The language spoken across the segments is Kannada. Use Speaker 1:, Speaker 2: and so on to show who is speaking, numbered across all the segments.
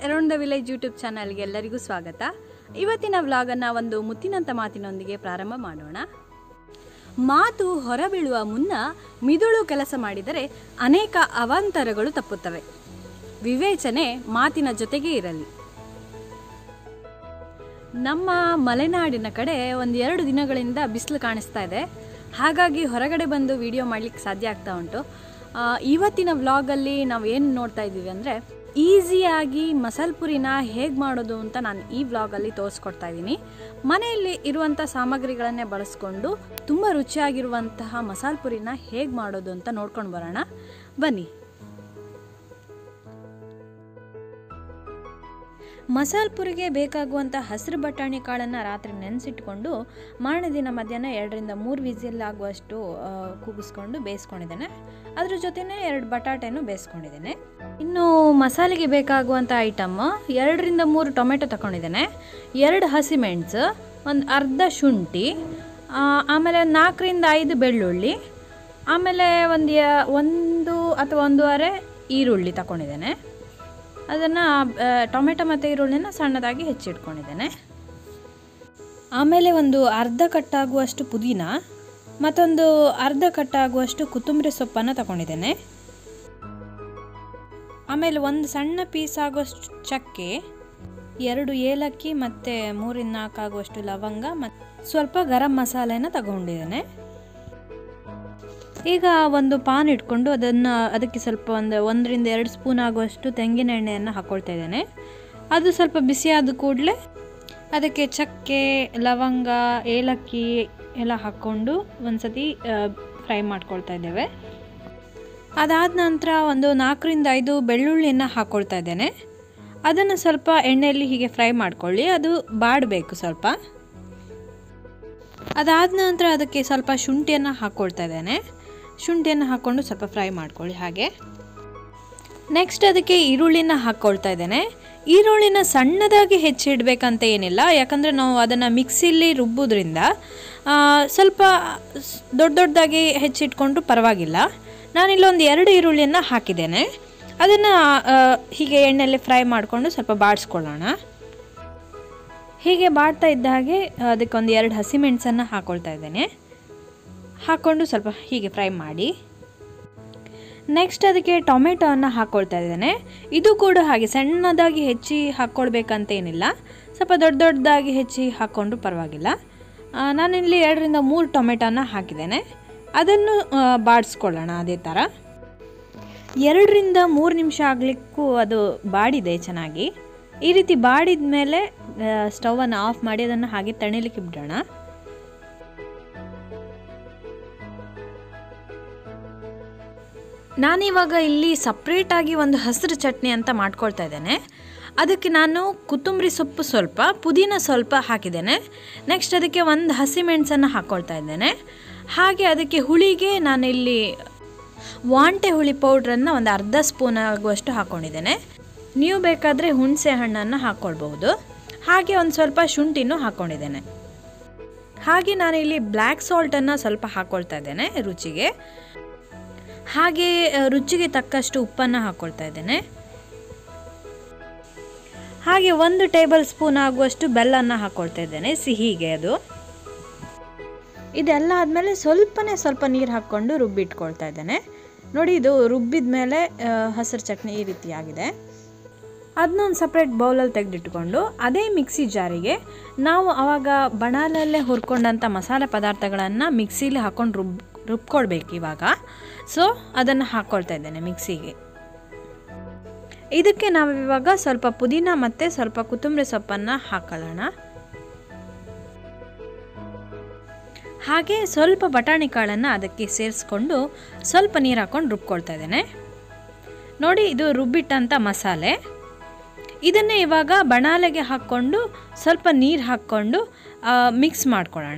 Speaker 1: ಅರೌಂಡ್ ದ ವಿಲೇಜ್ ಯೂಟ್ಯೂಬ್ ಚಾನಲ್ಗೆ ಎಲ್ಲರಿಗೂ ಸ್ವಾಗತ ಇವತ್ತಿನ ವ್ಲಾಗನ್ನು ಒಂದು ಮುತ್ತಿನಂತ ಮಾತಿನೊಂದಿಗೆ ಪ್ರಾರಂಭ ಮಾಡೋಣ ಮಾತು ಹೊರಬೀಳುವ ಮುನ್ನ ಮಿದುಳು ಕೆಲಸ ಮಾಡಿದರೆ ಅನೇಕ ಅವಾಂತರಗಳು ತಪ್ಪುತ್ತವೆ ವಿವೇಚನೆ ಮಾತಿನ ಜೊತೆಗೇ ಇರಲಿ ನಮ್ಮ ಮಲೆನಾಡಿನ ಕಡೆ ಒಂದು ಎರಡು ದಿನಗಳಿಂದ ಬಿಸಿಲು ಕಾಣಿಸ್ತಾ ಇದೆ ಹಾಗಾಗಿ ಹೊರಗಡೆ ಬಂದು ವಿಡಿಯೋ ಮಾಡಲಿಕ್ಕೆ ಸಾಧ್ಯ ಆಗ್ತಾ ಉಂಟು ಆ, ಇವತ್ತಿನ ವ್ಲಾಗಲ್ಲಿ ನಾವು ಏನು ನೋಡ್ತಾ ಇದ್ದೀವಿ ಅಂದರೆ ಈಸಿಯಾಗಿ ಮಸಾಲೆ ಪುರಿನ ಹೇಗೆ ಮಾಡೋದು ಅಂತ ನಾನು ಈ ವ್ಲಾಗಲ್ಲಿ ತೋರಿಸ್ಕೊಡ್ತಾ ಇದ್ದೀನಿ ಮನೆಯಲ್ಲಿ ಇರುವಂಥ ಸಾಮಗ್ರಿಗಳನ್ನೇ ಬಳಸ್ಕೊಂಡು ತುಂಬ ರುಚಿಯಾಗಿರುವಂತಹ ಮಸಾಲೆ ಪುರಿನ ಹೇಗೆ ಮಾಡೋದು ಅಂತ ನೋಡ್ಕೊಂಡು ಬರೋಣ ಬನ್ನಿ ಮಸಾಲೆ ಪುರಿಗೆ ಬೇಕಾಗುವಂಥ ಹಸಿರು ಬಟಾಣಿ ಕಾಳನ್ನು ರಾತ್ರಿ ನೆನೆಸಿಟ್ಕೊಂಡು ಮಾರನೇ ದಿನ ಮಧ್ಯಾಹ್ನ ಎರಡರಿಂದ ಮೂರು ವಿಸಿಲ್ ಆಗುವಷ್ಟು ಆ, ಕೂಗಿಸ್ಕೊಂಡು ಬೇಯಿಸ್ಕೊಂಡಿದ್ದೇನೆ ಅದ್ರ ಜೊತೆನೇ ಎರಡು ಬಟಾಟೆನೂ ಬೇಯಿಸ್ಕೊಂಡಿದ್ದೇನೆ ಇನ್ನು ಮಸಾಲೆಗೆ ಬೇಕಾಗುವಂಥ ಐಟಮ್ ಎರಡರಿಂದ ಮೂರು ಟೊಮೆಟೊ ತಗೊಂಡಿದ್ದೇನೆ ಎರಡು ಹಸಿಮೆಣಸು ಒಂದು ಅರ್ಧ ಶುಂಠಿ ಆ, ಆಮೇಲೆ ಒಂದು ನಾಲ್ಕರಿಂದ ಐದು ಬೆಳ್ಳುಳ್ಳಿ ಆಮೇಲೆ ಒಂದು ಯ- ಒಂದು ಅಥವಾ ಒಂದೂವರೆ ಈರುಳ್ಳಿ ತಗೊಂಡಿದ್ದೇನೆ ಅದನ್ನು ಟೊಮೆಟೊ ಮತ್ತು ಈರುಳ್ಳಿನ ಸಣ್ಣದಾಗಿ ಹೆಚ್ಚಿಟ್ಕೊಂಡಿದ್ದೇನೆ ಆಮೇಲೆ ಒಂದು ಅರ್ಧ ಕಟ್ಟಾಗುವಷ್ಟು ಪುದೀನ ಮತ್ತೊಂದು ಅರ್ಧ ಕಟ್ಟಾಗುವಷ್ಟು ಕೊತ್ತಂಬರಿ ಸೊಪ್ಪನ್ನು ತಗೊಂಡಿದ್ದೇನೆ ಆಮೇಲೆ ಒಂದು ಸಣ್ಣ ಪೀಸ್ ಆಗುವಷ್ಟು ಚಕ್ಕೆ ಎರಡು ಏಲಕ್ಕಿ ಮತ್ತು ಮೂರಿಂದ ನಾಲ್ಕು ಆಗುವಷ್ಟು ಲವಂಗ ಮತ್ತು ಸ್ವಲ್ಪ ಗರಂ ಮಸಾಲೆನ ತಗೊಂಡಿದ್ದೇನೆ ಈಗ ಒಂದು ಪಾನ್ ಇಟ್ಕೊಂಡು ಅದನ್ನು ಅದಕ್ಕೆ ಸ್ವಲ್ಪ ಒಂದು ಒಂದರಿಂದ ಎರಡು ಸ್ಪೂನ್ ಆಗುವಷ್ಟು ತೆಂಗಿನ ಎಣ್ಣೆಯನ್ನು ಹಾಕ್ಕೊಳ್ತಾ ಇದ್ದೇನೆ ಅದು ಸ್ವಲ್ಪ ಬಿಸಿಯಾದ ಕೂಡಲೇ ಅದಕ್ಕೆ ಚಕ್ಕೆ ಲವಂಗ ಏಲಕ್ಕಿ ಎಲ್ಲ ಹಾಕ್ಕೊಂಡು ಒಂದು ಸತಿ ಫ್ರೈ ಮಾಡ್ಕೊಳ್ತಾ ಇದ್ದೇವೆ ಅದಾದ ನಂತರ ಒಂದು ನಾಲ್ಕರಿಂದ ಐದು ಬೆಳ್ಳುಳ್ಳಿಯನ್ನು ಹಾಕ್ಕೊಳ್ತಾ ಇದ್ದೇನೆ ಅದನ್ನು ಸ್ವಲ್ಪ ಎಣ್ಣೆಯಲ್ಲಿ ಹೀಗೆ ಫ್ರೈ ಮಾಡ್ಕೊಳ್ಳಿ ಅದು ಬಾಡಬೇಕು ಸ್ವಲ್ಪ ಅದಾದ ನಂತರ ಅದಕ್ಕೆ ಸ್ವಲ್ಪ ಶುಂಠಿಯನ್ನು ಹಾಕ್ಕೊಳ್ತಾ ಇದ್ದೇನೆ ಶುಂಠಿಯನ್ನು ಹಾಕ್ಕೊಂಡು ಸ್ವಲ್ಪ ಫ್ರೈ ಮಾಡ್ಕೊಳ್ಳಿ ಹಾಗೆ ನೆಕ್ಸ್ಟ್ ಅದಕ್ಕೆ ಈರುಳ್ಳಿನ ಹಾಕ್ಕೊಳ್ತಾ ಇದ್ದೇನೆ ಈರುಳ್ಳಿನ ಸಣ್ಣದಾಗಿ ಹೆಚ್ಚಿಡಬೇಕಂತ ಏನಿಲ್ಲ ಯಾಕಂದರೆ ನಾವು ಅದನ್ನು ಮಿಕ್ಸಿಲಿ ರುಬ್ಬೋದ್ರಿಂದ ಆ, ಸ್ವಲ್ಪ ಸ್- ದೊಡ್ಡ ದೊಡ್ಡದಾಗಿ ಹೆಚ್ಚಿಟ್ಕೊಂಡ್ರು ಪರವಾಗಿಲ್ಲ ನಾನಿಲ್ಲೊಂದು ಎರಡು ಈರುಳ್ಳಿಯನ್ನು ಹಾಕಿದ್ದೇನೆ ಅದನ್ನು ಹೀಗೆ ಎಣ್ಣೆಯಲ್ಲಿ ಫ್ರೈ ಮಾಡಿಕೊಂಡು ಸ್ವಲ್ಪ ಬಾಡಿಸ್ಕೊಳ್ಳೋಣ ಹೀಗೆ ಬಾಡ್ತಾ ಇದ್ದ ಹಾಗೆ ಅದಕ್ಕೊಂದು ಎರಡು ಹಸಿಮೆಣಸನ್ನು ಹಾಕ್ಕೊಳ್ತಾ ಇದ್ದೇನೆ ಹಾಕ್ಕೊಂಡು ಸ್ವಲ್ಪ ಹೀಗೆ ಫ್ರೈ ಮಾಡಿ ನೆಕ್ಸ್ಟ್ ಅದಕ್ಕೆ ಟೊಮೆಟೊವನ್ನು ಹಾಕ್ಕೊಳ್ತಾ ಇದ್ದೇನೆ ಇದು ಕೂಡ ಹಾಗೆ ಸಣ್ಣದಾಗಿ ಹೆಚ್ಚಿ ಹಾಕ್ಕೊಳ್ಬೇಕಂತ ಏನಿಲ್ಲ ಸ್ವಲ್ಪ ದೊಡ್ಡ ದೊಡ್ಡದಾಗಿ ಹೆಚ್ಚಿ ಹಾಕ್ಕೊಂಡ್ರು ಪರವಾಗಿಲ್ಲ ಆ, ನಾನಿಲ್ಲಿ ಎರಡರಿಂದ ಮೂರು ಟೊಮೆಟೊನ ಹಾಕಿದ್ದೇನೆ ಅದನ್ನು ಆ, ಬಾಡಿಸ್ಕೊಳ್ಳೋಣ ಅದೇ ಥರ ಎರಡರಿಂದ ಮೂರು ನಿಮಿಷ ಆಗಲಿಕ್ಕೂ ಅದು ಬಾಡಿದೆ ಚೆನ್ನಾಗಿ ಈ ರೀತಿ ಬಾಡಿದ ಮೇಲೆ ಸ್ಟವನ್ನು ಆಫ್ ಮಾಡಿ ಅದನ್ನು ಹಾಗೆ ತಣಿಲಿಕ್ಕೆ ಬಿಡೋಣ ನಾನಿವಾಗ ಇಲ್ಲಿ ಸಪ್ರೇಟಾಗಿ ಒಂದು ಹಸಿರು ಚಟ್ನಿ ಅಂತ ಮಾಡ್ಕೊಳ್ತಾ ಇದ್ದೇನೆ ಅದಕ್ಕೆ ನಾನು ಕೊತ್ತಂಬರಿ ಸೊಪ್ಪು ಸ್ವಲ್ಪ ಪುದೀನ ಸ್ವಲ್ಪ ಹಾಕಿದ್ದೇನೆ ನೆಕ್ಸ್ಟ್ ಅದಕ್ಕೆ ಒಂದು ಹಸಿಮೆಣಸನ್ನು ಹಾಕ್ಕೊಳ್ತಾ ಇದ್ದೇನೆ ಹಾಗೆ ಅದಕ್ಕೆ ಹುಳಿಗೆ ನಾನಿಲ್ಲಿ ವಾಂಟೆ ಹುಳಿ ಪೌಡ್ರನ್ನು ಒಂದು ಅರ್ಧ ಸ್ಪೂನ್ ಆಗುವಷ್ಟು ಹಾಕ್ಕೊಂಡಿದ್ದೇನೆ ನೀವು ಬೇಕಾದರೆ ಹುಣಸೆ ಹಣ್ಣನ್ನು ಹಾಕ್ಕೊಳ್ಬಹುದು ಹಾಗೆ ಒಂದು ಸ್ವಲ್ಪ ಶುಂಠಿನೂ ಹಾಕ್ಕೊಂಡಿದ್ದೇನೆ ಹಾಗೆ ನಾನಿಲ್ಲಿ ಬ್ಲ್ಯಾಕ್ ಸಾಲ್ಟನ್ನು ಸ್ವಲ್ಪ ಹಾಕ್ಕೊಳ್ತಾ ಇದ್ದೇನೆ ರುಚಿಗೆ ಹಾಗೆ ಆ, ರುಚಿಗೆ ತಕ್ಕಷ್ಟು ಉಪ್ಪನ್ನು ಹಾಕ್ಕೊಳ್ತಾ ಇದ್ದೇನೆ ಹಾಗೆ ಒಂದು ಟೇಬಲ್ ಸ್ಪೂನ್ ಆಗುವಷ್ಟು ಬೆಲ್ಲನ ಹಾಕ್ಕೊಳ್ತಾ ಇದ್ದೇನೆ ಸಿಹಿಗೆ ಅದು ಇದೆಲ್ಲ ಆದಮೇಲೆ ಸ್ವಲ್ಪನೇ ಸ್ವಲ್ಪ ನೀರು ಹಾಕ್ಕೊಂಡು ರುಬ್ಬಿಟ್ಕೊಳ್ತಾ ಇದ್ದೇನೆ ನೋಡಿ ಇದು ರುಬ್ಬಿದ ಮೇಲೆ ಹಸಿರು ಚಟ್ನಿ ಈ ರೀತಿ ಆಗಿದೆ ಅದನ್ನ ಒಂದು ಸಪ್ರೇಟ್ ಬೌಲಲ್ಲಿ ತೆಗೆದಿಟ್ಕೊಂಡು ಅದೇ ಮಿಕ್ಸಿ ಜಾರಿಗೆ ನಾವು ಆವಾಗ ಬಣಾಲಲ್ಲೇ ಹುರ್ಕೊಂಡಂಥ ಮಸಾಲೆ ಪದಾರ್ಥಗಳನ್ನು ಮಿಕ್ಸಿಲಿ ಹಾಕ್ಕೊಂಡು ರುಬ್ ರುಬ್ಕೊಳ್ಬೇಕು ಇವಾಗ ಸೊ ಅದನ್ನು ಹಾಕ್ಕೊಳ್ತಾ ಇದ್ದೇನೆ ಮಿಕ್ಸಿಗೆ ಇದಕ್ಕೆ ನಾವು ಇವಾಗ ಸ್ವಲ್ಪ ಪುದೀನ ಮತ್ತು ಸ್ವಲ್ಪ ಕೊತ್ತಂಬರಿ ಸೊಪ್ಪನ್ನು ಹಾಕೊಳ್ಳೋಣ ಹಾಗೆ ಸ್ವಲ್ಪ ಬಟಾಣಿ ಕಾಳನ್ನು ಅದಕ್ಕೆ ಸೇರಿಸ್ಕೊಂಡು ಸ್ವಲ್ಪ ನೀರು ಹಾಕ್ಕೊಂಡು ರುಬ್ಕೊಳ್ತಾ ಇದ್ದೇನೆ ನೋಡಿ ಇದು ರುಬ್ಬಿಟ್ಟಂಥ ಮಸಾಲೆ ಇದನ್ನೇ ಇವಾಗ ಬಣಾಲೆಗೆ ಹಾಕ್ಕೊಂಡು ಸ್ವಲ್ಪ ನೀರು ಹಾಕ್ಕೊಂಡು ಮಿಕ್ಸ್ ಮಾಡ್ಕೊಳ್ಳೋಣ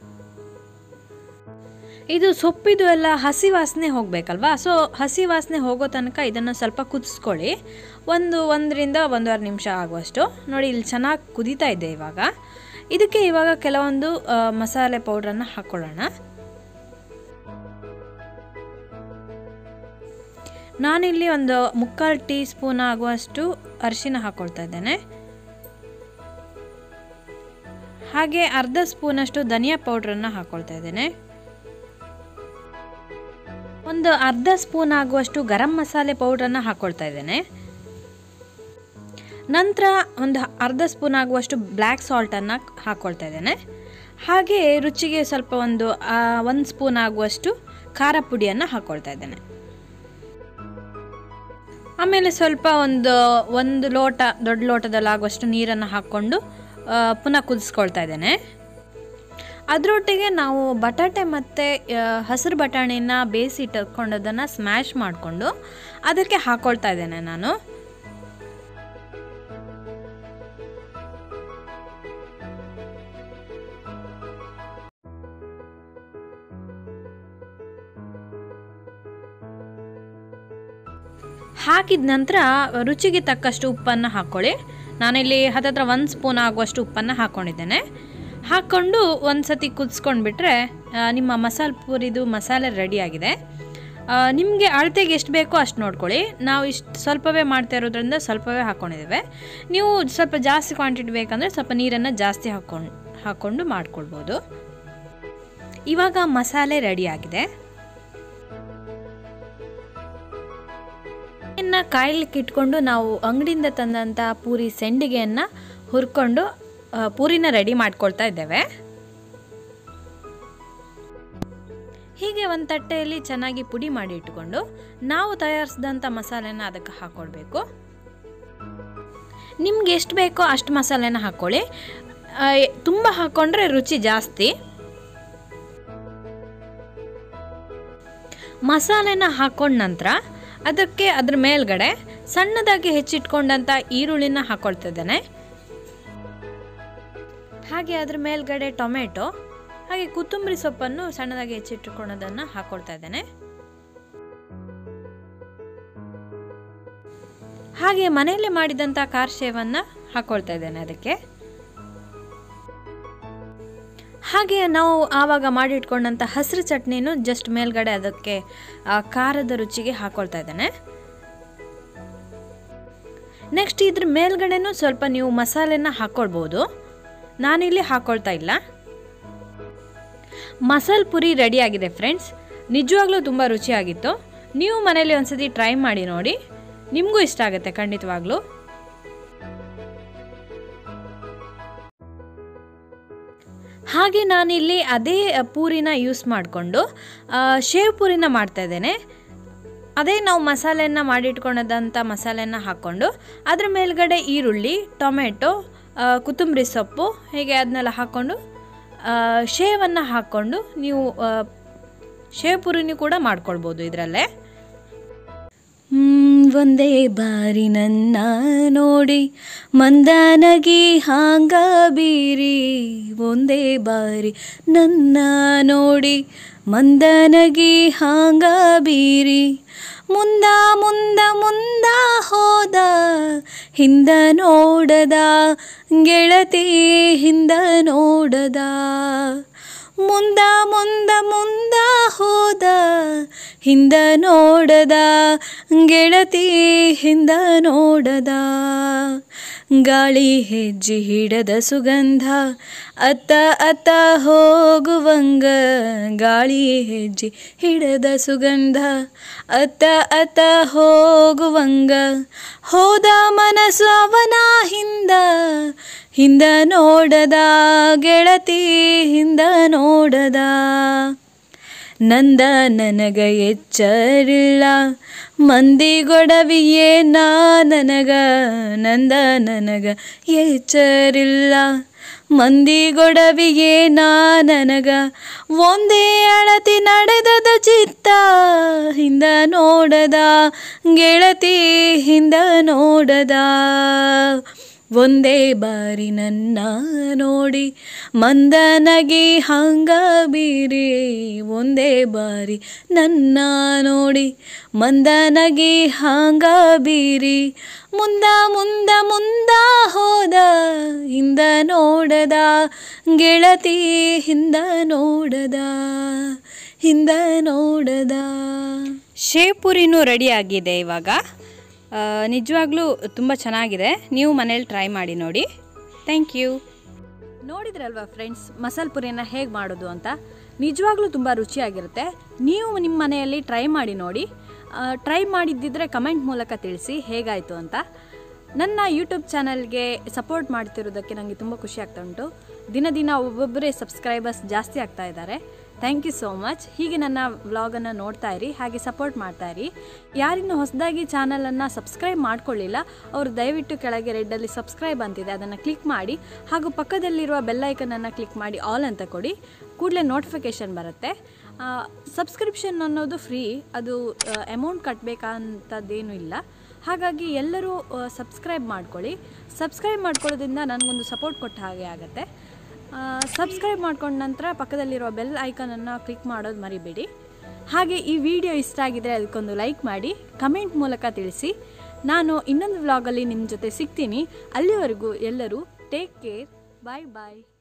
Speaker 1: ಇದು ಸೊಪ್ಪಿದು ಎಲ್ಲ ಹಸಿ ವಾಸನೆ ಹೋಗಬೇಕಲ್ವಾ ಸೊ ಹಸಿ ವಾಸನೆ ಹೋಗೋ ತನಕ ಇದನ್ನು ಸ್ವಲ್ಪ ಕುದಿಸ್ಕೊಳ್ಳಿ ಒಂದು ಒಂದರಿಂದ ಒಂದೂವರೆ ನಿಮಿಷ ಆಗುವಷ್ಟು ನೋಡಿ ಇಲ್ಲಿ ಚೆನ್ನಾಗಿ ಕುದೀತಾ ಇದೆ ಇವಾಗ ಇದಕ್ಕೆ ಇವಾಗ ಕೆಲವೊಂದು ಆ, ಮಸಾಲೆ ಪೌಡ್ರನ್ನು ಹಾಕ್ಕೊಳ್ಳೋಣ ನಾನಿಲ್ಲಿ ಒಂದು ಮುಕ್ಕಾಲು ಟೀ ಸ್ಪೂನ್ ಆಗುವಷ್ಟು ಅರಿಶಿನ ಹಾಕ್ಕೊಳ್ತಾ ಇದ್ದೇನೆ ಹಾಗೆ ಅರ್ಧ ಸ್ಪೂನಷ್ಟು ಧನಿಯಾ ಪೌಡ್ರನ್ನು ಹಾಕ್ಕೊಳ್ತಾ ಇದ್ದೇನೆ ಒಂದು ಅರ್ಧ ಸ್ಪೂನ್ ಆಗುವಷ್ಟು ಗರಂ ಮಸಾಲೆ ಪೌಡ್ರನ್ನು ಹಾಕ್ಕೊಳ್ತಾ ಇದ್ದೇನೆ ನಂತರ ಒಂದು ಅರ್ಧ ಸ್ಪೂನ್ ಆಗುವಷ್ಟು ಬ್ಲ್ಯಾಕ್ ಸಾಲ್ಟನ್ನು ಹಾಕ್ಕೊಳ್ತಾ ಇದ್ದೇನೆ ಹಾಗೆ ರುಚಿಗೆ ಸ್ವಲ್ಪ ಒಂದು ಒಂದು ಸ್ಪೂನ್ ಆಗುವಷ್ಟು ಖಾರ ಪುಡಿಯನ್ನು ಹಾಕ್ಕೊಳ್ತಾ ಇದ್ದೇನೆ ಆಮೇಲೆ ಸ್ವಲ್ಪ ಒಂದು ಒಂದು ಲೋಟ ದೊಡ್ಡ ಲೋಟದಲ್ಲಿ ಆಗುವಷ್ಟು ನೀರನ್ನು ಹಾಕ್ಕೊಂಡು ಪುನಃ ಕುದಿಸ್ಕೊಳ್ತಾ ಇದ್ದೇನೆ ಅದರೊಟ್ಟಿಗೆ ನಾವು ಬಟಾಟೆ ಮತ್ತು ಹಸಿರು ಬಟಾಣಿನ ಬೇಯಿಸಿ ಇಟ್ಕೊಂಡದನ್ನು ಸ್ಮ್ಯಾಶ್ ಮಾಡಿಕೊಂಡು ಅದಕ್ಕೆ ಹಾಕ್ಕೊಳ್ತಾ ಇದ್ದೇನೆ ನಾನು ಹಾಕಿದ ನಂತರ ರುಚಿಗೆ ತಕ್ಕಷ್ಟು ಉಪ್ಪನ್ನು ಹಾಕ್ಕೊಳ್ಳಿ ನಾನಿಲ್ಲಿ ಹತ್ತತ್ರ ಒಂದು ಸ್ಪೂನ್ ಆಗುವಷ್ಟು ಉಪ್ಪನ್ನು ಹಾಕ್ಕೊಂಡಿದ್ದೇನೆ ಹಾಕ್ಕೊಂಡು ಒಂದು ಸತಿ ಕುದಿಸ್ಕೊಂಡ್ಬಿಟ್ರೆ ನಿಮ್ಮ ಮಸಾಲೆ ಪೂರಿದು ಮಸಾಲೆ ರೆಡಿಯಾಗಿದೆ ನಿಮಗೆ ಅಳತೆಗೆ ಎಷ್ಟು ಬೇಕೋ ಅಷ್ಟು ನೋಡ್ಕೊಳ್ಳಿ ನಾವು ಇಷ್ಟು ಸ್ವಲ್ಪವೇ ಮಾಡ್ತಾ ಇರೋದ್ರಿಂದ ಸ್ವಲ್ಪವೇ ಹಾಕ್ಕೊಂಡಿದ್ದೇವೆ ನೀವು ಸ್ವಲ್ಪ ಜಾಸ್ತಿ ಕ್ವಾಂಟಿಟಿ ಬೇಕಂದರೆ ಸ್ವಲ್ಪ ನೀರನ್ನು ಜಾಸ್ತಿ ಹಾಕ್ಕೊಂಡು ಹಾಕ್ಕೊಂಡು ಮಾಡ್ಕೊಳ್ಬೋದು ಇವಾಗ ಮಸಾಲೆ ರೆಡಿಯಾಗಿದೆ ಇನ್ನು ಕಾಯ್ಲಿಕ್ಕೆ ಇಟ್ಕೊಂಡು ನಾವು ಅಂಗಡಿಯಿಂದ ತಂದಂಥ ಪೂರಿ ಸೆಂಡಿಗೆಯನ್ನು ಹುರ್ಕೊಂಡು ಪೂರಿನ ರೆಡಿ ಮಾಡ್ಕೊಳ್ತಾ ಇದ್ದೇವೆ ಹೀಗೆ ಒಂದು ತಟ್ಟೆಯಲ್ಲಿ ಚೆನ್ನಾಗಿ ಪುಡಿ ಮಾಡಿ ಇಟ್ಕೊಂಡು ನಾವು ತಯಾರಿಸಿದಂಥ ಮಸಾಲೆನ ಅದಕ್ಕೆ ಹಾಕ್ಕೊಳ್ಬೇಕು ನಿಮ್ಗೆ ಎಷ್ಟು ಬೇಕೋ ಅಷ್ಟು ಮಸಾಲೆನ ಹಾಕ್ಕೊಳ್ಳಿ ತುಂಬ ಹಾಕ್ಕೊಂಡ್ರೆ ರುಚಿ ಜಾಸ್ತಿ ಮಸಾಲೆನ ಹಾಕೊಂಡ ನಂತರ ಅದಕ್ಕೆ ಅದ್ರ ಮೇಲ್ಗಡೆ ಸಣ್ಣದಾಗಿ ಹೆಚ್ಚಿಟ್ಕೊಂಡಂಥ ಈರುಳ್ಳಿನ ಹಾಕೊಳ್ತಿದ್ದೇನೆ ಹಾಗೆ ಅದ್ರ ಮೇಲ್ಗಡೆ ಟೊಮೆಟೊ ಹಾಗೆ ಕೊತ್ತಂಬರಿ ಸೊಪ್ಪನ್ನು ಸಣ್ಣದಾಗಿ ಹೆಚ್ಚಿಟ್ಟುಕೊಳ್ಳೋದನ್ನು ಹಾಕೊಳ್ತಾ ಇದ್ದೇನೆ ಹಾಗೆ ಮನೆಯಲ್ಲೇ ಮಾಡಿದಂಥ ಕಾರ್ ಶೇವನ್ನು ಹಾಕೊಳ್ತಾ ಇದ್ದೇನೆ ಅದಕ್ಕೆ ಹಾಗೆ ನಾವು ಆವಾಗ ಮಾಡಿಟ್ಕೊಂಡಂಥ ಹಸಿರು ಚಟ್ನಿನೂ ಜಸ್ಟ್ ಮೇಲ್ಗಡೆ ಅದಕ್ಕೆ ಖಾರದ ರುಚಿಗೆ ಹಾಕೊಳ್ತಾ ಇದ್ದೇನೆ ನೆಕ್ಸ್ಟ್ ಇದ್ರ ಮೇಲ್ಗಡೆನೂ ಸ್ವಲ್ಪ ನೀವು ಮಸಾಲೆನ ಹಾಕ್ಕೊಳ್ಬೋದು ನಾನಿಲ್ಲಿ ಹಾಕ್ಕೊಳ್ತಾ ಇಲ್ಲ ಮಸಾಲೆ ಪುರಿ ರೆಡಿಯಾಗಿದೆ ಫ್ರೆಂಡ್ಸ್ ನಿಜವಾಗ್ಲೂ ತುಂಬ ರುಚಿಯಾಗಿತ್ತು ನೀವು ಮನೇಲಿ ಒಂದ್ಸತಿ ಟ್ರೈ ಮಾಡಿ ನೋಡಿ ನಿಮಗೂ ಇಷ್ಟ ಆಗುತ್ತೆ ಖಂಡಿತವಾಗ್ಲೂ ಹಾಗೆ ನಾನಿಲ್ಲಿ ಅದೇ ಪೂರಿನ ಯೂಸ್ ಮಾಡಿಕೊಂಡು ಶೇವ್ ಪೂರಿನ ಮಾಡ್ತಾ ಇದ್ದೇನೆ ಅದೇ ನಾವು ಮಸಾಲೆಯನ್ನು ಮಾಡಿಟ್ಕೊಂಡದಂಥ ಮಸಾಲೆನ ಹಾಕ್ಕೊಂಡು ಅದ್ರ ಮೇಲ್ಗಡೆ ಈರುಳ್ಳಿ ಟೊಮೆಟೊ ಕೊತ್ತಂಬರಿ ಸೊಪ್ಪು ಹೀಗೆ ಅದನ್ನೆಲ್ಲ ಹಾಕ್ಕೊಂಡು ಶೇವನ್ನು ಹಾಕ್ಕೊಂಡು ನೀವು ಶೇವ್ ಪುರಿನೂ ಕೂಡ ಮಾಡ್ಕೊಳ್ಬೋದು ಇದರಲ್ಲೇ
Speaker 2: ಒಂದೇ ಬಾರಿ ನನ್ನ ನೋಡಿ ಮಂದನಗಿ ಹಾಂಗ ಬೀರಿ ಒಂದೇ ಬಾರಿ ನನ್ನ ನೋಡಿ ಮಂದನಗಿ ಹಾಂಗ ಬೀರಿ ಮುಂದ ಮುಂದ ಮುಂದ ಹೋದ ಹಿಂದ ನೋಡದ ಗೆಳತಿ ಹಿಂದ ನೋಡದ ಮುಂದ ಮುಂದ ಮುಂದ ಹೋದ ಹಿಂದ ನೋಡದ ಗೆಳತಿ ಹಿಂದ ನೋಡದ ಗಾಳಿ ಹೆಜ್ಜೆ ಹಿಡದ ಸುಗಂಧ ಅತ್ತ ಅತ್ತ ಹೋಗುವಂಗ ಗಾಳಿ ಹೆಜ್ಜೆ ಹಿಡದ ಸುಗಂಧ ಅತ್ತ ಅತ್ತ ಹೋಗುವಂಗ ಹೋದ ಮನಸ್ಸು ಅವನ ಹಿಂದ ಹಿಂದ ನೋಡದ ಗೆಳತಿ ಹಿಂದ ನೋಡದ ನಂದ ನನಗ ಎಚ್ಚರಿಲ್ಲ ಮಂದಿಗೊಡವಿಯೇ ನಾ ನನಗ ನಂದ ನನಗ ಎಚ್ಚರಿಲ್ಲ ಮಂದಿಗೊಡವಿಯೇ ನಾ ನನಗ ಒಂದೇ ಅಳತಿ ನಡೆದದ ಚಿತ್ತ ಹಿಂದ ನೋಡದ ಗೆಳತಿ ಹಿಂದ ನೋಡದ ಒಂದೇ ಬಾರಿ ನನ್ನ ನೋಡಿ ಮಂದನಗಿ ಹಂಗ ಬೀರಿ ಒಂದೇ ಬಾರಿ ನನ್ನ ನೋಡಿ ಮಂದನಗಿ ಹಂಗ ಬೀರಿ ಮುಂದ ಮುಂದ ಮುಂದ ಹೋದ ಹಿಂದ ನೋಡದ ಗೆಳತಿ ಹಿಂದ ನೋಡದ ಹಿಂದ ನೋಡದ
Speaker 1: ಶೇವ್ ಪುರಿನೂ ರೆಡಿ ಆಗಿದೆ ಇವಾಗ ಆ, ನಿಜವಾಗ್ಲೂ ತುಂಬ ಚೆನ್ನಾಗಿದೆ ನೀವು ಮನೇಲಿ ಟ್ರೈ ಮಾಡಿ ನೋಡಿ ಥ್ಯಾಂಕ್ ಯು ನೋಡಿದ್ರಲ್ವಾ ಫ್ರೆಂಡ್ಸ್ ಮಸಾಲೆ ಪುರಿನ ಹೇಗೆ ಮಾಡೋದು ಅಂತ ನಿಜವಾಗ್ಲೂ ತುಂಬ ರುಚಿಯಾಗಿರುತ್ತೆ ನೀವು ನಿಮ್ಮ ಮನೆಯಲ್ಲಿ ಟ್ರೈ ಮಾಡಿ ನೋಡಿ ಟ್ರೈ ಮಾಡಿದ್ದಿದ್ರೆ ಕಮೆಂಟ್ ಮೂಲಕ ತಿಳಿಸಿ ಹೇಗಾಯಿತು ಅಂತ ನನ್ನ ಯೂಟ್ಯೂಬ್ ಚಾನಲ್ಗೆ ಸಪೋರ್ಟ್ ಮಾಡ್ತಿರೋದಕ್ಕೆ ನನಗೆ ತುಂಬ ಖುಷಿ ಆಗ್ತಾ ಉಂಟು ದಿನ ದಿನ ಒಬ್ಬೊಬ್ಬರೇ ಸಬ್ಸ್ಕ್ರೈಬರ್ಸ್ ಜಾಸ್ತಿ ಆಗ್ತಾ ಇದ್ದಾರೆ ಥ್ಯಾಂಕ್ ಯು ಸೋ ಮಚ್ ಹೀಗೆ ನನ್ನ ವ್ಲಾಗನ್ನು ನೋಡ್ತಾ ಇರಿ ಹಾಗೆ ಸಪೋರ್ಟ್ ಮಾಡ್ತಾ ಇರಿ ಯಾರಿನ್ನೂ ಹೊಸದಾಗಿ ಚಾನಲನ್ನು ಸಬ್ಸ್ಕ್ರೈಬ್ ಮಾಡ್ಕೊಳ್ಳಿಲ್ಲ ಅವರು ದಯವಿಟ್ಟು ಕೆಳಗೆ ರೆಡ್ಡಲ್ಲಿ ಸಬ್ಸ್ಕ್ರೈಬ್ ಅಂತಿದೆ ಅದನ್ನು ಕ್ಲಿಕ್ ಮಾಡಿ ಹಾಗೂ ಪಕ್ಕದಲ್ಲಿರುವ ಬೆಲ್ಲೈಕನನ್ನು ಕ್ಲಿಕ್ ಮಾಡಿ ಆಲ್ ಅಂತ ಕೊಡಿ ಕೂಡಲೇ ನೋಟಿಫಿಕೇಷನ್ ಬರುತ್ತೆ ಸಬ್ಸ್ಕ್ರಿಪ್ಷನ್ ಅನ್ನೋದು ಫ್ರೀ ಅದು ಅಮೌಂಟ್ ಕಟ್ಟಬೇಕಂತದ್ದೇನೂ ಇಲ್ಲ ಹಾಗಾಗಿ ಎಲ್ಲರೂ ಸಬ್ಸ್ಕ್ರೈಬ್ ಮಾಡ್ಕೊಳ್ಳಿ ಸಬ್ಸ್ಕ್ರೈಬ್ ಮಾಡ್ಕೊಳ್ಳೋದ್ರಿಂದ ನನಗೊಂದು ಸಪೋರ್ಟ್ ಕೊಟ್ಟ ಹಾಗೆ ಆಗುತ್ತೆ ಸಬ್ಸ್ಕ್ರೈಬ್ ಮಾಡ್ಕೊಂಡ ನಂತರ ಪಕ್ಕದಲ್ಲಿರೋ ಬೆಲ್ ಐಕನನ್ನು ಕ್ಲಿಕ್ ಮಾಡೋದು ಮರಿಬೇಡಿ ಹಾಗೆ ಈ ವಿಡಿಯೋ ಇಷ್ಟ ಆಗಿದ್ರೆ ಅದಕ್ಕೊಂದು ಲೈಕ್ ಮಾಡಿ ಕಮೆಂಟ್ ಮೂಲಕ ತಿಳಿಸಿ ನಾನು ಇನ್ನೊಂದು ವ್ಲಾಗಲ್ಲಿ ನಿಮ್ಮ ಜೊತೆ ಸಿಗ್ತೀನಿ ಅಲ್ಲಿವರೆಗೂ ಎಲ್ಲರೂ ಟೇಕ್ ಕೇರ್ ಬಾಯ್ ಬಾಯ್